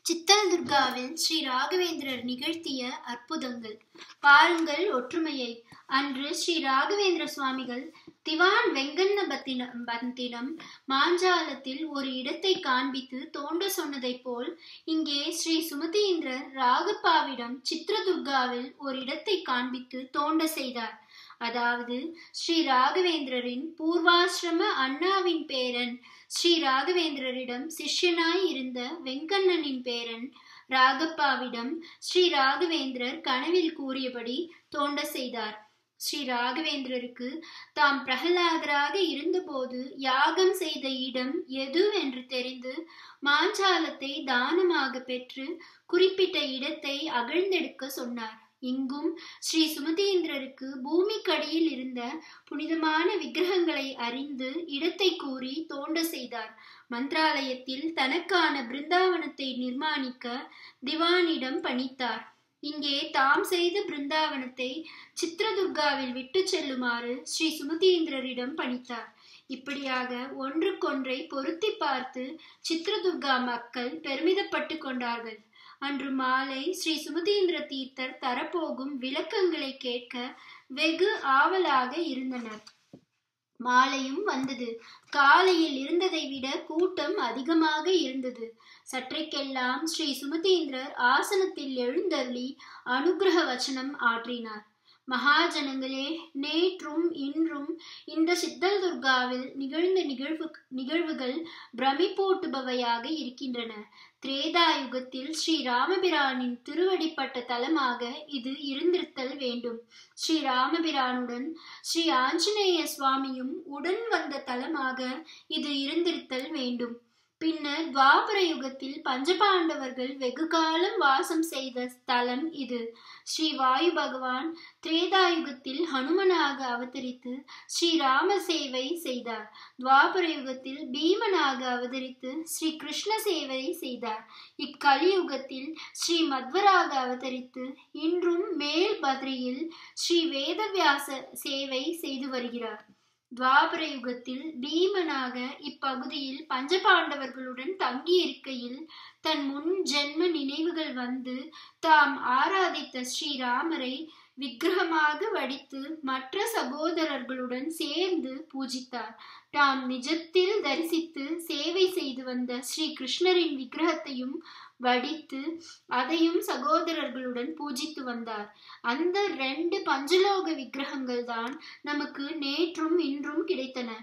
சித்தல் துர்காவில் ஸ்ரீ ராகவேந்திரர் நிகழ்த்திய அற்புதங்கள் பாருங்கள் ஒற்றுமையை அன்று ஸ்ரீ ராகவேந்திர சுவாமிகள் திவான் வெங்கண்ண பத்தின பந்தினம் மாஞ்சாலத்தில் ஒரு இடத்தை காண்பித்து தோன்ற சொன்னதைப் போல் இங்கே ஸ்ரீ சுமதீந்திரர் ராகப்பாவிடம் சித்ரதுர்காவில் ஒரு இடத்தை காண்பித்து தோண்ட செய்தார் அதாவது ஸ்ரீ ராகவேந்திரரின் பூர்வாசிரம அண்ணாவின் பேரன் ஸ்ரீ ராகவேந்திரரிடம் சிஷ்யனாய் இருந்த வெங்கண்ணனின் பேரன் ராகப்பாவிடம் ஸ்ரீ ராகவேந்திரர் கனவில் கூறியபடி தோண்ட செய்தார் ஸ்ரீ ராகவேந்திரருக்கு தாம் பிரகலாதராக இருந்தபோது யாகம் செய்த இடம் எது என்று தெரிந்து மாஞ்சாலத்தை தானமாக பெற்று குறிப்பிட்ட இடத்தை அகழ்ந்தெடுக்க சொன்னார் இங்கும் ஸ்ரீ சுமதீந்திரருக்கு பூமிக்கடியில் இருந்த புனிதமான விக்கிரகங்களை அறிந்து இடத்தை கூறி தோண்ட செய்தார் மந்திராலயத்தில் தனக்கான பிருந்தாவனத்தை நிர்மாணிக்க திவானிடம் பணித்தார் இங்கே தாம் செய்த பிருந்தாவனத்தை சித்ரதுர்காவில் விட்டு செல்லுமாறு ஸ்ரீ சுமதீந்திரரிடம் பணித்தார் இப்படியாக ஒன்றுக்கொன்றை பொருத்தி பார்த்து சித்ரதுர்கா மக்கள் பெருமிதப்பட்டு கொண்டார்கள் அன்று மாலை ஸ்ரீ சுமதீந்திர தீர்த்தர் தரப்போகும் விளக்கங்களை கேட்க வெகு ஆவலாக இருந்தனர் மாலையும் வந்தது காலையில் இருந்ததை விட கூட்டம் அதிகமாக இருந்தது சற்றைக்கெல்லாம் ஸ்ரீ சுமதீந்திரர் ஆசனத்தில் எழுந்தருளி அனுகிரக வச்சனம் ஆற்றினார் மகாஜனங்களே நேற்றும் இன்றும் இந்த சித்தல் துர்காவில் நிகழ்ந்த நிகழ்வு நிகழ்வுகள் பிரமிப்பூட்டுபவையாக இருக்கின்றன திரேதாயுகத்தில் ஸ்ரீ ராமபிரானின் திருவடிப்பட்ட தலமாக இது இருந்திருத்தல் வேண்டும் ஸ்ரீ ராமபிரானுடன் ஸ்ரீ ஆஞ்சநேய சுவாமியும் உடன் வந்த தலமாக இது இருந்திருத்தல் வேண்டும் பின்னர் துவாபர யுகத்தில் பஞ்சபாண்டவர்கள் வெகு காலம் வாசம் செய்த ஸ்தலம் இது ஸ்ரீ வாயு பகவான் திரேதாயுகத்தில் ஹனுமனாக அவதரித்து ஸ்ரீ ராம சேவை செய்தார் துவாபர யுகத்தில் பீமனாக அவதரித்து ஸ்ரீ கிருஷ்ண சேவை செய்தார் இக்கலியுகத்தில் ஸ்ரீ மத்வராக அவதரித்து இன்றும் மேல் பத்ரியில் ஸ்ரீ வேதவியாச சேவை செய்து வருகிறார் துவாபர யுகத்தில் பீமனாக இப்பகுதியில் பஞ்சபாண்டவர்களுடன் தங்கியிருக்கையில் தன் முன் ஜென்ம நினைவுகள் வந்து தாம் ஆராதித்த ஸ்ரீராமரை விக்கிரகமாக வடித்து மற்ற சகோதரர்களுடன் சேர்ந்து பூஜித்தார் தாம் நிஜத்தில் தரிசித்து சேவை செய்து வந்த ஸ்ரீ கிருஷ்ணரின் விக்கிரகத்தையும் வடித்து அதையும் சகோதரர்களுடன் பூஜித்து வந்தார் அந்த ரெண்டு பஞ்சலோக விக்கிரகங்கள் தான் நமக்கு நேற்றும் இன்றும் கிடைத்தன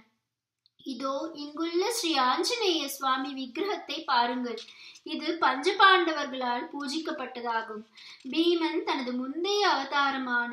இதோ இங்குள்ள ஸ்ரீ ஆஞ்சநேய சுவாமி விக்கிரகத்தை பாருங்கள் இது பஞ்சபாண்டவர்களால் பூஜிக்கப்பட்டதாகும் பீமன் தனது முந்தைய அவதாரமான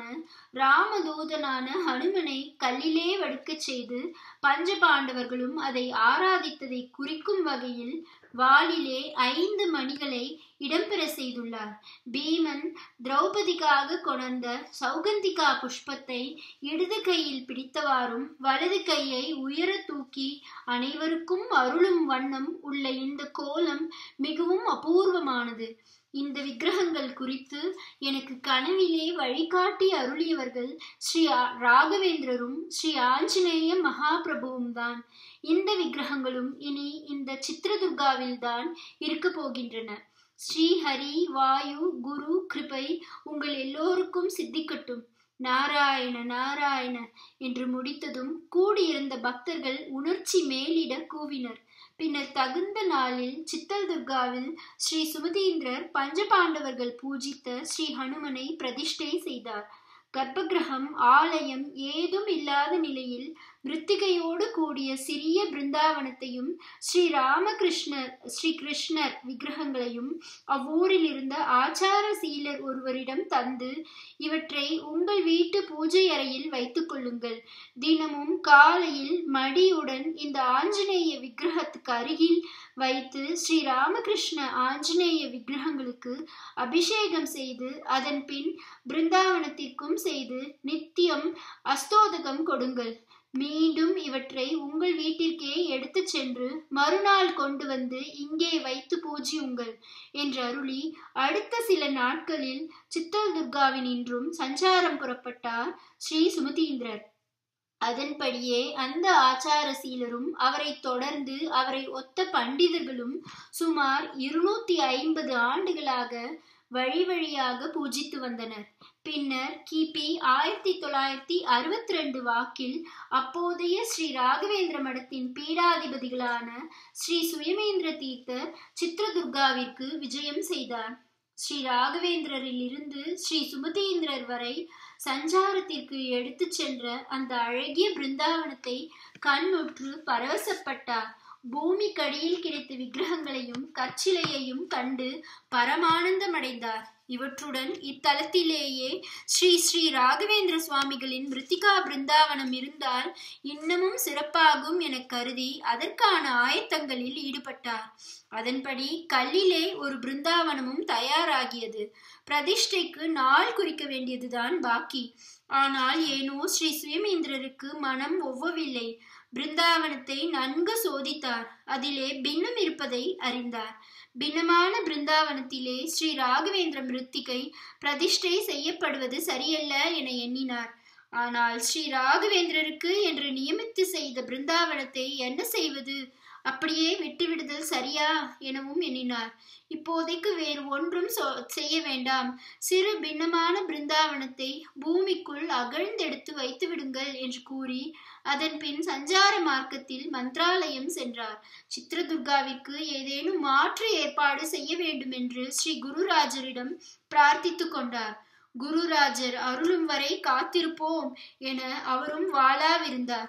ராமதூதனான ஹனுமனை கல்லிலே வடுக்கச் செய்து பஞ்சபாண்டவர்களும் அதை ஆராதித்ததை குறிக்கும் வகையில் வாளிலே ஐந்து மணிகளை இடம்பெற செய்துள்ளார் பீமன் திரௌபதிக்காக கொணர்ந்த சௌகந்திகா புஷ்பத்தை இடது கையில் பிடித்தவாறும் வலது கையை உயர தூக்கி அனைவருக்கும் அருளும் வண்ணம் உள்ள இந்த கோலம் மிகவும் அபூர்வமானது இந்த விக்கிரகங்கள் குறித்து எனக்கு கனவிலே வழிகாட்டி அருளியவர்கள் ஸ்ரீ ராகவேந்திரரும் ஸ்ரீ ஆஞ்சநேய மகாபிரபுவும் தான் இந்த விக்கிரகங்களும் இனி இந்த சித்ரதுர்காவில் தான் இருக்க போகின்றன ஸ்ரீஹரி வாயு குரு கிருபை உங்கள் எல்லோருக்கும் சித்திக்கட்டும் நாராயண நாராயண என்று முடித்ததும் கூடியிருந்த பக்தர்கள் உணர்ச்சி மேலிட கூவினர் பின்னர் தகுந்த நாளில் சித்தல் துர்காவில் ஸ்ரீ சுமதீந்திரர் பஞ்சபாண்டவர்கள் பூஜித்த ஸ்ரீ ஹனுமனை பிரதிஷ்டை செய்தார் கர்ப்பகிரகம் ஆலயம் ஏதும் இல்லாத நிலையில் மிருத்திகையோடு கூடிய சிறிய பிருந்தாவனத்தையும் ஸ்ரீ ராமகிருஷ்ணர் ஸ்ரீ கிருஷ்ணர் விக்கிரகங்களையும் அவ்வூரில் இருந்த ஆச்சார சீலர் ஒருவரிடம் தந்து இவற்றை உங்கள் வீட்டு பூஜை அறையில் வைத்துக் கொள்ளுங்கள் தினமும் காலையில் மடியுடன் இந்த ஆஞ்சநேய விக்கிரகத்துக்கு அருகில் வைத்து ஸ்ரீ ராமகிருஷ்ண ஆஞ்சநேய விக்கிரகங்களுக்கு அபிஷேகம் செய்து அதன் பின் பிருந்தாவனத்திற்கும் செய்து நித்தியம் அஸ்தோதகம் கொடுங்கள் மீண்டும் இவற்றை உங்கள் வீட்டிற்கே எடுத்து சென்று மறுநாள் கொண்டு வந்து இங்கே வைத்து பூஜியுங்கள் என்று அருளி அடுத்த சில நாட்களில் சித்தல் துர்காவினின்றும் சஞ்சாரம் புறப்பட்டார் ஸ்ரீ சுமதீந்திரர் அதன்படியே அந்த ஆச்சார சீலரும் அவரை தொடர்ந்து அவரை ஒத்த பண்டிதர்களும் சுமார் இருநூத்தி ஐம்பது ஆண்டுகளாக வழி வழியாக பூஜித்து வந்தனர் பின்னர் கிபி ஆயிரத்தி தொள்ளாயிரத்தி அறுபத்தி ரெண்டு வாக்கில் அப்போதைய ஸ்ரீ ராகவேந்திர மடத்தின் பீடாதிபதிகளான ஸ்ரீ சுயமேந்திர தீர்த்தர் சித்ரதுர்காவிற்கு விஜயம் செய்தார் ஸ்ரீ ராகவேந்திரரில் இருந்து ஸ்ரீ சுமதீந்திரர் வரை சஞ்சாரத்திற்கு எடுத்துச் சென்ற அந்த அழகிய பிருந்தாவனத்தை கண்ணுற்று பரவசப்பட்டார் பூமிக்கடியில் கிடைத்த விக்கிரகங்களையும் கற்சிலையையும் கண்டு பரமானந்தமடைந்தார் இவற்றுடன் இத்தலத்திலேயே ஸ்ரீ ஸ்ரீ ராகவேந்திர சுவாமிகளின் மிருத்திகா பிருந்தாவனம் இருந்தால் இன்னமும் சிறப்பாகும் என கருதி அதற்கான ஆயத்தங்களில் ஈடுபட்டார் அதன்படி கல்லிலே ஒரு பிருந்தாவனமும் தயாராகியது பிரதிஷ்டைக்கு நாள் குறிக்க வேண்டியதுதான் பாக்கி ஆனால் ஏனோ ஸ்ரீ சுயமேந்திரருக்கு மனம் ஒவ்வவில்லை பிருந்தாவனத்தை நன்கு சோதித்தார் அதிலே பின்னம் இருப்பதை அறிந்தார் பின்னமான பிருந்தாவனத்திலே ஸ்ரீ ராகவேந்திர மிருத்திகை பிரதிஷ்டை செய்யப்படுவது சரியல்ல என எண்ணினார் ஆனால் ஸ்ரீ ராகவேந்திரருக்கு என்று நியமித்து செய்த பிருந்தாவனத்தை என்ன செய்வது அப்படியே விட்டுவிடுதல் சரியா எனவும் எண்ணினார் இப்போதைக்கு வேறு ஒன்றும் செய்ய வேண்டாம் சிறு பின்னமான பிருந்தாவனத்தை பூமிக்குள் அகழ்ந்தெடுத்து வைத்து விடுங்கள் என்று கூறி அதன் பின் சஞ்சார மார்க்கத்தில் மந்திராலயம் சென்றார் சித்ரதுர்காவிற்கு ஏதேனும் மாற்று ஏற்பாடு செய்ய வேண்டும் என்று ஸ்ரீ குருராஜரிடம் பிரார்த்தித்து கொண்டார் குருராஜர் அருளும் வரை காத்திருப்போம் என அவரும் வாளாவிருந்தார்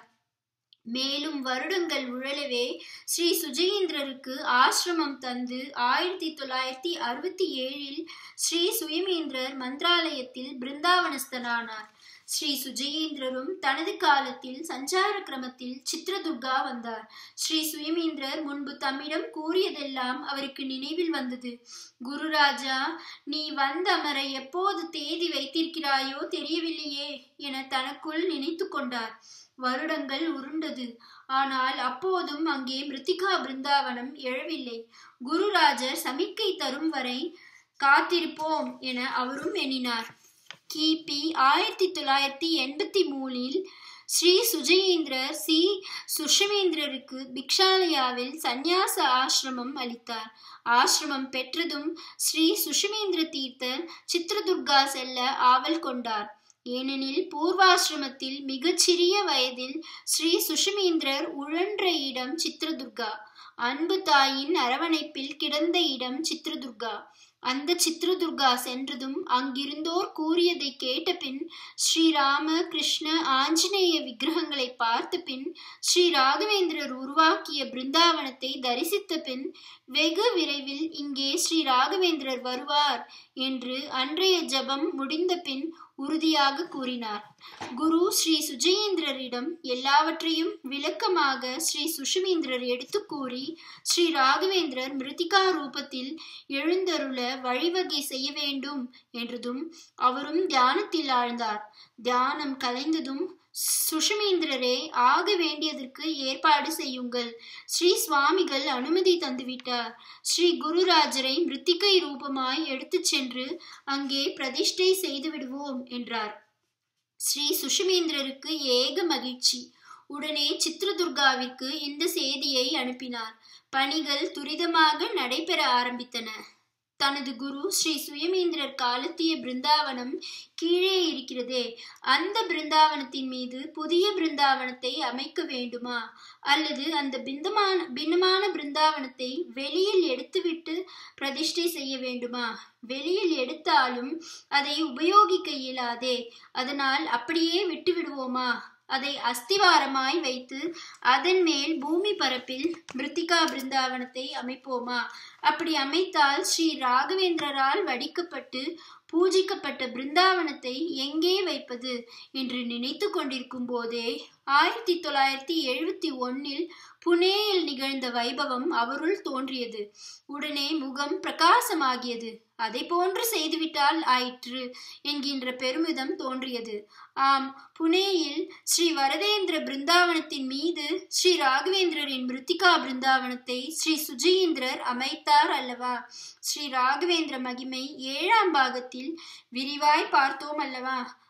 மேலும் வருடங்கள் உழலவே ஸ்ரீ சுஜயேந்திரருக்கு ஆசிரமம் தந்து ஆயிரத்தி தொள்ளாயிரத்தி அறுபத்தி ஏழில் ஸ்ரீ சுயமேந்திரர் மந்திராலயத்தில் பிருந்தாவனஸ்தனானார் ஸ்ரீ சுஜயேந்திரரும் தனது காலத்தில் சஞ்சார கிரமத்தில் சித்ரதுர்கா வந்தார் ஸ்ரீ சுயமேந்திரர் முன்பு தம்மிடம் கூறியதெல்லாம் அவருக்கு நினைவில் வந்தது குருராஜா நீ வந்த அமர எப்போது தேதி வைத்திருக்கிறாயோ தெரியவில்லையே என தனக்குள் நினைத்து கொண்டார் வருடங்கள் உருண்டது ஆனால் அப்போதும் அங்கே மிருத்திகா பிருந்தாவனம் எழவில்லை குருராஜர் சமிக்கை தரும் வரை காத்திருப்போம் என அவரும் எண்ணினார் கிபி ஆயிரத்தி தொள்ளாயிரத்தி எண்பத்தி மூணில் ஸ்ரீ சுஜயேந்திரர் சி சுஷமேந்திரருக்கு பிக்ஷாலயாவில் சந்நியாச ஆசிரமம் அளித்தார் ஆசிரமம் பெற்றதும் ஸ்ரீ சுஷமேந்திர தீர்த்தர் சித்ரதுர்கா செல்ல ஆவல் கொண்டார் ஏனெனில் பூர்வாசிரமத்தில் மிகச்சிறிய வயதில் ஸ்ரீ சுஷமேந்திரர் உழன்ற இடம் சித்ரதுர்கா அன்பு தாயின் அரவணைப்பில் கிடந்த இடம் சித்ரதுர்கா அந்த சித்ரதுர்கா சென்றதும் அங்கிருந்தோர் கூறியதை கேட்ட பின் ஸ்ரீராம கிருஷ்ண ஆஞ்சநேய விக்கிரகங்களை பார்த்த பின் ஸ்ரீ ராகவேந்திரர் உருவாக்கிய பிருந்தாவனத்தை தரிசித்த பின் வெகு விரைவில் இங்கே ஸ்ரீ ராகவேந்திரர் வருவார் என்று அன்றைய ஜபம் முடிந்த பின் உறுதியாக கூறினார் குரு ஸ்ரீ சுஜயேந்திரரிடம் எல்லாவற்றையும் விளக்கமாக ஸ்ரீ சுஷமேந்திரர் எடுத்து கூறி ஸ்ரீ ராகவேந்திரர் மிருத்திகா ரூபத்தில் எழுந்தருள வழிவகை செய்ய வேண்டும் என்றதும் அவரும் தியானத்தில் ஆழ்ந்தார் தியானம் கலைந்ததும் சுஷமேந்திரரே ஆக வேண்டியதற்கு ஏற்பாடு செய்யுங்கள் ஸ்ரீ சுவாமிகள் அனுமதி தந்துவிட்டார் ஸ்ரீ குருராஜரை மிருத்திகை ரூபமாய் எடுத்துச் சென்று அங்கே பிரதிஷ்டை செய்து விடுவோம் என்றார் ஸ்ரீ சுஷமேந்திரருக்கு ஏக மகிழ்ச்சி உடனே சித்ரதுர்காவிற்கு இந்த செய்தியை அனுப்பினார் பணிகள் துரிதமாக நடைபெற ஆரம்பித்தன தனது குரு ஸ்ரீ சுயமேந்திரர் காலத்திய பிருந்தாவனம் கீழே இருக்கிறதே அந்த பிருந்தாவனத்தின் மீது புதிய பிருந்தாவனத்தை அமைக்க வேண்டுமா அல்லது அந்த பிந்தமான பின்னமான பிருந்தாவனத்தை வெளியில் எடுத்துவிட்டு பிரதிஷ்டை செய்ய வேண்டுமா வெளியில் எடுத்தாலும் அதை உபயோகிக்க இயலாதே அதனால் அப்படியே விட்டு விடுவோமா அதை அஸ்திவாரமாய் வைத்து அதன் மேல் பூமி பரப்பில் மிருத்திகா பிருந்தாவனத்தை அமைப்போமா அப்படி அமைத்தால் ஸ்ரீ ராகவேந்திரரால் வடிக்கப்பட்டு பூஜிக்கப்பட்ட பிருந்தாவனத்தை எங்கே வைப்பது என்று நினைத்து கொண்டிருக்கும் போதே ஆயிரத்தி தொள்ளாயிரத்தி எழுபத்தி ஒன்னில் புனேயில் நிகழ்ந்த வைபவம் அவருள் தோன்றியது உடனே முகம் பிரகாசமாகியது அதை போன்று செய்துவிட்டால் ஆயிற்று என்கின்ற பெருமிதம் தோன்றியது ஆம் புனேயில் ஸ்ரீ வரதேந்திர பிருந்தாவனத்தின் மீது ஸ்ரீ ராகவேந்திரரின் மிருத்திகா பிருந்தாவனத்தை ஸ்ரீ சுஜயேந்திரர் அமைத்தார் அல்லவா ஸ்ரீ ராகவேந்திர மகிமை ஏழாம் பாகத்தில் விரிவாய் பார்த்தோம் அல்லவா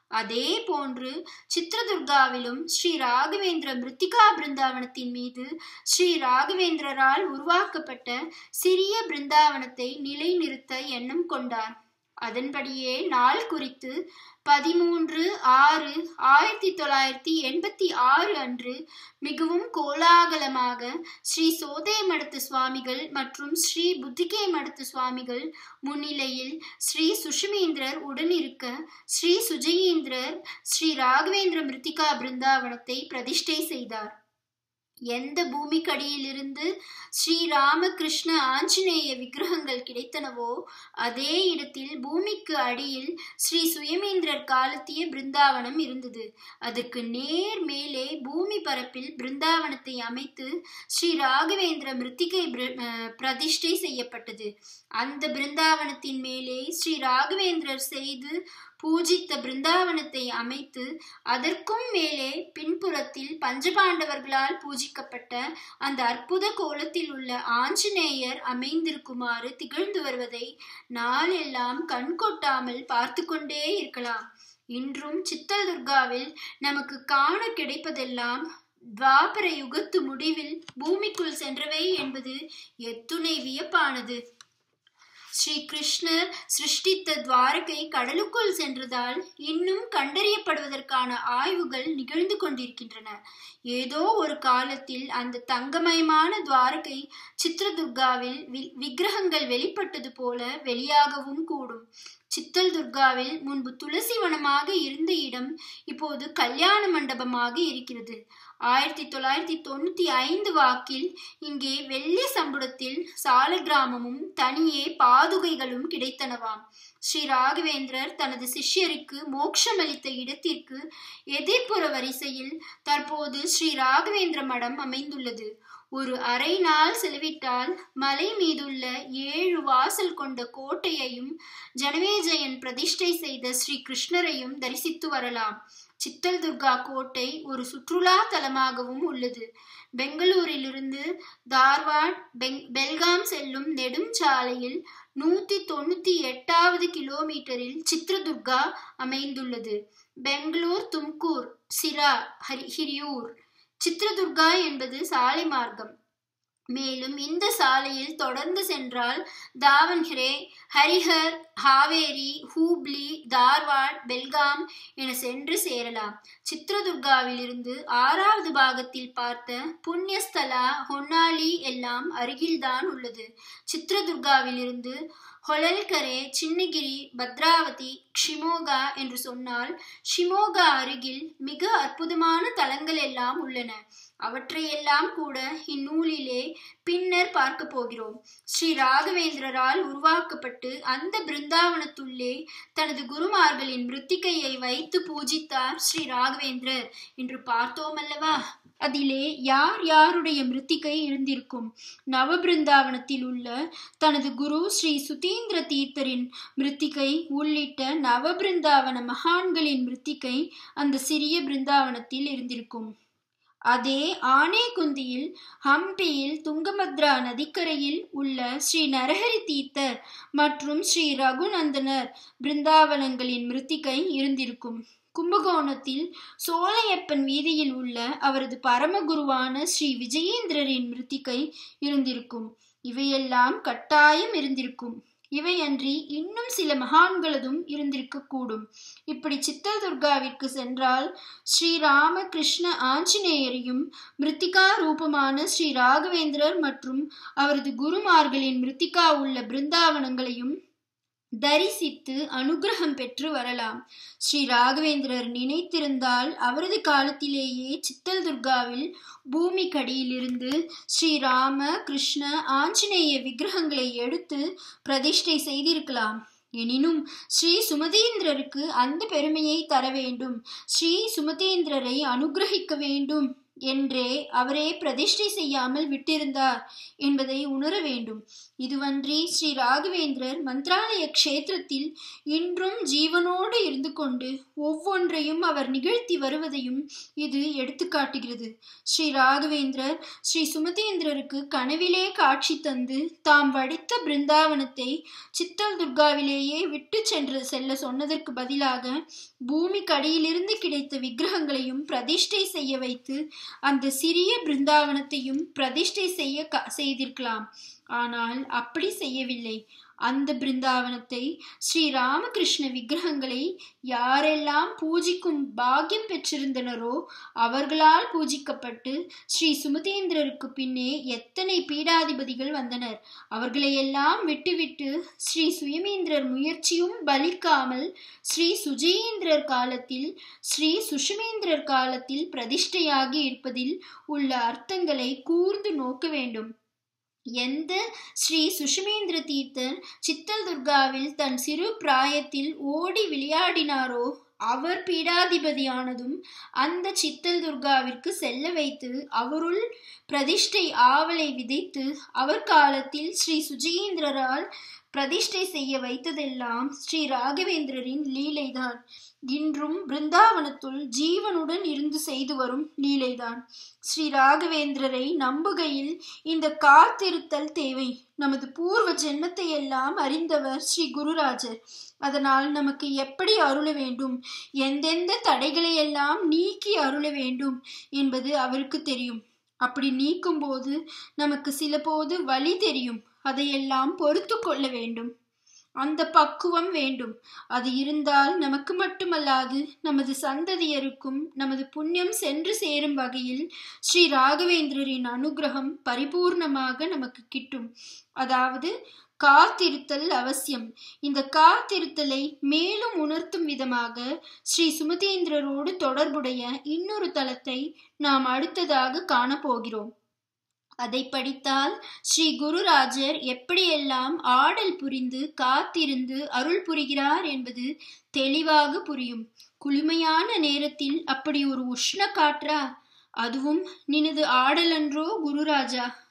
அதே போன்று சித்ரதுர்காவிலும் ஸ்ரீ ராகவேந்திர மிருத்திகா பிருந்தாவனத்தின் மீது ஸ்ரீ ராகவேந்திரரால் உருவாக்கப்பட்ட சிறிய பிருந்தாவனத்தை நிலைநிறுத்த எண்ணம் கொண்டார் அதன்படியே நாள் குறித்து பதிமூன்று ஆறு ஆயிரத்தி தொள்ளாயிரத்தி எண்பத்தி ஆறு அன்று மிகவும் கோலாகலமாக ஸ்ரீ சோதே மடத்து சுவாமிகள் மற்றும் ஸ்ரீ புத்திகே மடத்து சுவாமிகள் முன்னிலையில் ஸ்ரீ சுஷிமேந்திரர் உடனிருக்க ஸ்ரீ சுஜயேந்திரர் ஸ்ரீ ராகவேந்திர மிருத்திகா பிருந்தாவனத்தை பிரதிஷ்டை செய்தார் எந்த பூமிக்கடியிலிருந்து ஸ்ரீ ராமகிருஷ்ண ஆஞ்சநேய விக்கிரகங்கள் கிடைத்தனவோ அதே இடத்தில் பூமிக்கு அடியில் ஸ்ரீ சுயமேந்திரர் காலத்திய பிருந்தாவனம் இருந்தது அதற்கு நேர் மேலே பூமி பரப்பில் பிருந்தாவனத்தை அமைத்து ஸ்ரீ ராகவேந்திர மிருத்திகை பிரதிஷ்டை செய்யப்பட்டது அந்த பிருந்தாவனத்தின் மேலே ஸ்ரீ ராகவேந்திரர் செய்து பூஜித்த பிருந்தாவனத்தை அமைத்து அதற்கும் மேலே பின்புறத்தில் பஞ்சபாண்டவர்களால் பூஜிக்கப்பட்ட அந்த அற்புத கோலத்தில் உள்ள ஆஞ்சநேயர் அமைந்திருக்குமாறு திகழ்ந்து வருவதை நாளெல்லாம் கண் கொட்டாமல் பார்த்து கொண்டே இருக்கலாம் இன்றும் சித்தல் துர்காவில் நமக்கு காண கிடைப்பதெல்லாம் துவாபர யுகத்து முடிவில் பூமிக்குள் சென்றவை என்பது எத்துணை வியப்பானது ஸ்ரீ கிருஷ்ணர் சிருஷ்டித்த துவாரகை கடலுக்குள் சென்றதால் இன்னும் கண்டறியப்படுவதற்கான ஆய்வுகள் நிகழ்ந்து கொண்டிருக்கின்றன ஏதோ ஒரு காலத்தில் அந்த தங்கமயமான துவாரகை சித்ரதுர்காவில் விக்கிரகங்கள் வெளிப்பட்டது போல வெளியாகவும் கூடும் சித்தல் துர்காவில் முன்பு துளசி வனமாக இருந்த இடம் இப்போது கல்யாண மண்டபமாக இருக்கிறது ஆயிரத்தி தொள்ளாயிரத்தி தொண்ணூத்தி ஐந்து வாக்கில் இங்கே வெள்ளி சம்புடத்தில் சால கிராமமும் தனியே பாதுகைகளும் கிடைத்தனவாம் ஸ்ரீ ராகவேந்திரர் தனது சிஷ்யருக்கு மோட்சமளித்த இடத்திற்கு எதிர்ப்புற வரிசையில் தற்போது ஸ்ரீ ராகவேந்திர மடம் அமைந்துள்ளது ஒரு அரை நாள் செலவிட்டால் மலை மீதுள்ள ஏழு வாசல் கொண்ட கோட்டையையும் ஜனமேஜயன் பிரதிஷ்டை செய்த ஸ்ரீ கிருஷ்ணரையும் தரிசித்து வரலாம் சித்தல் துர்கா கோட்டை ஒரு சுற்றுலா தலமாகவும் உள்ளது பெங்களூரிலிருந்து தார்வாட் பெங் பெல்காம் செல்லும் நெடும் சாலையில் நூத்தி தொண்ணூத்தி எட்டாவது கிலோமீட்டரில் சித்ரதுர்கா அமைந்துள்ளது பெங்களூர் தும்கூர் சிரா ஹரி ஹிரியூர் சித்ரதுர்கா என்பது சாலை மார்க்கம் மேலும் இந்த சாலையில் தொடர்ந்து சென்றால் தாவன்ஹிரே ஹரிஹர் ஹாவேரி ஹூப்ளி தார்வாட் பெல்காம் என சென்று சேரலாம் சித்ரதுர்காவில் இருந்து ஆறாவது பாகத்தில் பார்த்த புண்ணியஸ்தலா ஹொன்னாலி எல்லாம் அருகில்தான் உள்ளது சித்ரதுர்காவில் இருந்து ஹொலல்கரே சின்னகிரி பத்ராவதி ஷிமோகா என்று சொன்னால் ஷிமோகா அருகில் மிக அற்புதமான தலங்கள் எல்லாம் உள்ளன அவற்றையெல்லாம் கூட இந்நூலிலே பின்னர் பார்க்க போகிறோம் ஸ்ரீ ராகவேந்திரரால் உருவாக்கப்பட்டு அந்த பிருந்தாவனத்துள்ளே தனது குருமார்களின் மிருத்திகையை வைத்து பூஜித்தார் ஸ்ரீ ராகவேந்திரர் என்று பார்த்தோம் அல்லவா அதிலே யார் யாருடைய மிருத்திகை இருந்திருக்கும் நவபிருந்தாவனத்தில் உள்ள தனது குரு ஸ்ரீ சுதீந்திர தீர்த்தரின் மிருத்திகை உள்ளிட்ட நவபிருந்தாவன மகான்களின் மிருத்திகை அந்த சிறிய பிருந்தாவனத்தில் இருந்திருக்கும் அதே ஆனேகுந்தியில் ஹம்பியில் துங்கபத்ரா நதிக்கரையில் உள்ள ஸ்ரீ நரஹரி தீர்த்தர் மற்றும் ஸ்ரீ ரகுநந்தனர் பிருந்தாவனங்களின் மிருத்திகை இருந்திருக்கும் கும்பகோணத்தில் சோலையப்பன் வீதியில் உள்ள அவரது பரமகுருவான ஸ்ரீ விஜயேந்திரரின் மிருத்திகை இருந்திருக்கும் இவையெல்லாம் கட்டாயம் இருந்திருக்கும் இவையன்றி இன்னும் சில மகான்களதும் இருந்திருக்க கூடும் இப்படி சித்ததுர்காவிற்கு சென்றால் ஸ்ரீ ராம கிருஷ்ண ஆஞ்சநேயரையும் மிருத்திகா ரூபமான ஸ்ரீ ராகவேந்திரர் மற்றும் அவரது குருமார்களின் மிருத்திகா உள்ள பிருந்தாவனங்களையும் தரிசித்து அனுகிரகம் பெற்று வரலாம் ஸ்ரீ ராகவேந்திரர் நினைத்திருந்தால் அவரது காலத்திலேயே சித்தல் துர்காவில் பூமி கடியிலிருந்து ஸ்ரீராம கிருஷ்ண ஆஞ்சநேய விக்கிரகங்களை எடுத்து பிரதிஷ்டை செய்திருக்கலாம் எனினும் ஸ்ரீ சுமதேந்திரருக்கு அந்த பெருமையை தர வேண்டும் ஸ்ரீ சுமதேந்திரரை அனுகிரகிக்க வேண்டும் என்றே அவரே பிரதிஷ்டை செய்யாமல் விட்டிருந்தார் என்பதை உணர வேண்டும் இதுவன்றி ஸ்ரீ ராகவேந்திரர் மந்திராலய க்ஷேத்திரத்தில் இன்றும் ஜீவனோடு இருந்து கொண்டு ஒவ்வொன்றையும் அவர் நிகழ்த்தி வருவதையும் இது எடுத்துக்காட்டுகிறது ஸ்ரீ ராகவேந்திரர் ஸ்ரீ சுமதேந்திரருக்கு கனவிலே காட்சி தந்து தாம் வடித்த பிருந்தாவனத்தை சித்தல் துர்காவிலேயே விட்டு சென்று செல்ல சொன்னதற்கு பதிலாக பூமி கடியிலிருந்து கிடைத்த விக்கிரகங்களையும் பிரதிஷ்டை செய்ய வைத்து அந்த சிறிய பிருந்தாவனத்தையும் பிரதிஷ்டை செய்ய செய்திருக்கலாம் ஆனால் அப்படி செய்யவில்லை அந்த பிருந்தாவனத்தை ஸ்ரீ ராமகிருஷ்ண விக்கிரகங்களை யாரெல்லாம் பூஜிக்கும் பாக்கியம் பெற்றிருந்தனரோ அவர்களால் பூஜிக்கப்பட்டு ஸ்ரீ சுமதேந்திரருக்கு பின்னே எத்தனை பீடாதிபதிகள் வந்தனர் அவர்களையெல்லாம் விட்டுவிட்டு ஸ்ரீ சுயமேந்திரர் முயற்சியும் பலிக்காமல் ஸ்ரீ சுஜயேந்திரர் காலத்தில் ஸ்ரீ சுஷமேந்திரர் காலத்தில் பிரதிஷ்டையாகி இருப்பதில் உள்ள அர்த்தங்களை கூர்ந்து நோக்க வேண்டும் எந்த ஸ்ரீ சுஷமேந்திர தீர்த்தர் சித்தல் துர்காவில் தன் சிறு பிராயத்தில் ஓடி விளையாடினாரோ அவர் பீடாதிபதியானதும் அந்த சித்தல் துர்காவிற்கு செல்ல வைத்து அவருள் பிரதிஷ்டை ஆவலை விதைத்து அவர் காலத்தில் ஸ்ரீ சுஜயேந்திரரால் பிரதிஷ்டை செய்ய வைத்ததெல்லாம் ஸ்ரீ ராகவேந்திரரின் லீலைதான் இன்றும் பிருந்தாவனத்துள் ஜீவனுடன் இருந்து செய்து வரும் லீலைதான் ஸ்ரீ ராகவேந்திரரை நம்புகையில் இந்த காத்திருத்தல் தேவை நமது பூர்வ ஜென்மத்தை எல்லாம் அறிந்தவர் ஸ்ரீ குருராஜர் அதனால் நமக்கு எப்படி அருள வேண்டும் எந்தெந்த தடைகளை எல்லாம் நீக்கி அருள வேண்டும் என்பது அவருக்கு தெரியும் அப்படி நீக்கும் போது நமக்கு சில போது வழி தெரியும் அதையெல்லாம் பொறுத்து கொள்ள வேண்டும் அந்த பக்குவம் வேண்டும் அது இருந்தால் நமக்கு மட்டுமல்லாது நமது சந்ததியருக்கும் நமது புண்ணியம் சென்று சேரும் வகையில் ஸ்ரீ ராகவேந்திரரின் அனுகிரகம் பரிபூர்ணமாக நமக்கு கிட்டும் அதாவது காத்திருத்தல் அவசியம் இந்த காத்திருத்தலை மேலும் உணர்த்தும் விதமாக ஸ்ரீ சுமதேந்திரரோடு தொடர்புடைய இன்னொரு தலத்தை நாம் அடுத்ததாக காணப்போகிறோம் அதை படித்தால் ஸ்ரீ குருராஜர் எப்படியெல்லாம் ஆடல் புரிந்து காத்திருந்து அருள் புரிகிறார் என்பது தெளிவாக புரியும் குளுமையான நேரத்தில் அப்படி ஒரு உஷ்ண காற்றா அதுவும் நினது ஆடலன்றோ குருராஜா